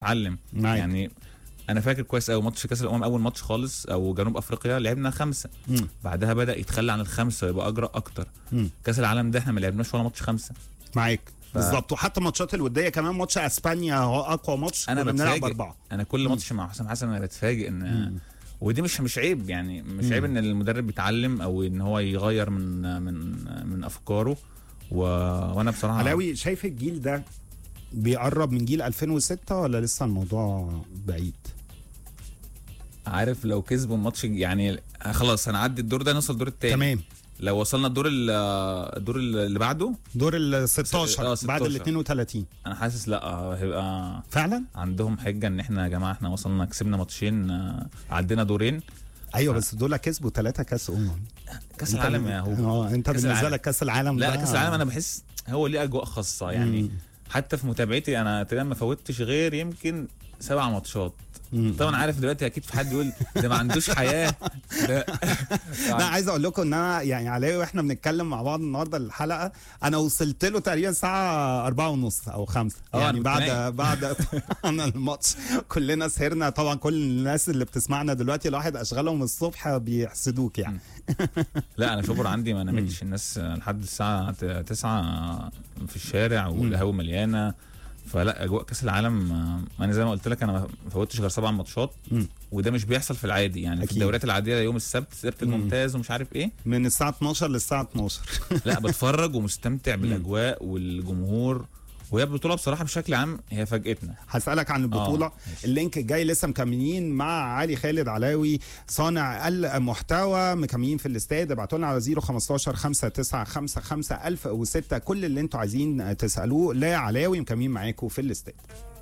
بتعلم معاك. يعني انا فاكر كويس قوي ماتش كاس الامم اول ماتش خالص او جنوب افريقيا لعبنا خمسه مم. بعدها بدا يتخلى عن الخمسه ويبقى اجرأ اكتر مم. كاس العالم ده احنا ما لعبناش ولا ماتش خمسه معاك بالظبط وحتى ماتشات الوديه كمان ماتش اسبانيا هو اقوى ماتش انا كنا بنلعب بتفاجئ اربعه انا كل ماتش مع حسام حسن انا بتفاجئ ان ودي مش مش عيب يعني مش عيب ان المدرب بيتعلم او ان هو يغير من من من افكاره و... وانا بصراحه علاوي شايف الجيل ده بيقرب من جيل 2006 ولا لسه الموضوع بعيد؟ عارف لو كسبوا الماتش يعني خلاص هنعدي الدور ده نوصل الدور التاني تمام لو وصلنا الدور ال- الدور اللي بعده دور ال آه، 16 بعد 16. ال 32 انا حاسس لا هيبقى فعلا؟ عندهم حجه ان احنا يا جماعه احنا وصلنا كسبنا ماتشين آه، عدينا دورين ايوه بس دول كسبوا ثلاثه كاس امم كاس أنت- العالم يا هو اه انت كأس بالنسبه العالم. لك كاس العالم لا ده كاس العالم انا بحس هو ليه اجواء خاصه يعني مم. حتى في متابعتي انا تقريبا ما فوتش غير يمكن سبع ماتشات مم. طبعا عارف دلوقتي اكيد في حد يقول ده ما عندوش حياه ده لا عايز اقول لكم ان انا يعني علاوي واحنا بنتكلم مع بعض النهارده الحلقه انا وصلت له تقريبا الساعه أربعة ونص او خمسة اه، يعني أنا كنت بعد نايم. بعد طبعاً الماتش كلنا سهرنا طبعا كل الناس اللي بتسمعنا دلوقتي الواحد اشغالهم الصبح بيحسدوك يعني لا انا شبر عندي ما نامتش الناس لحد الساعه 9 في الشارع والقهوه مليانه فلا اجواء كاس العالم آه، انا زي ما قلت لك انا ما فوتش غير سبع ماتشات مم. وده مش بيحصل في العادي يعني أكيد. في الدوريات العاديه يوم السبت السبت الممتاز ومش عارف ايه من الساعه 12 للساعه 12 لا بتفرج ومستمتع بالاجواء والجمهور وهي البطوله بصراحه بشكل عام هي فاجئتنا هسألك عن البطولة آه، ماشي. اللينك الجاي لسه مكملين مع علي خالد علاوي صانع المحتوى مكملين في الاستاد ابعتوا لنا على 015 5955 1006 كل اللي انتوا عايزين تسألوه لا علاوي مكملين معاكم في الاستاد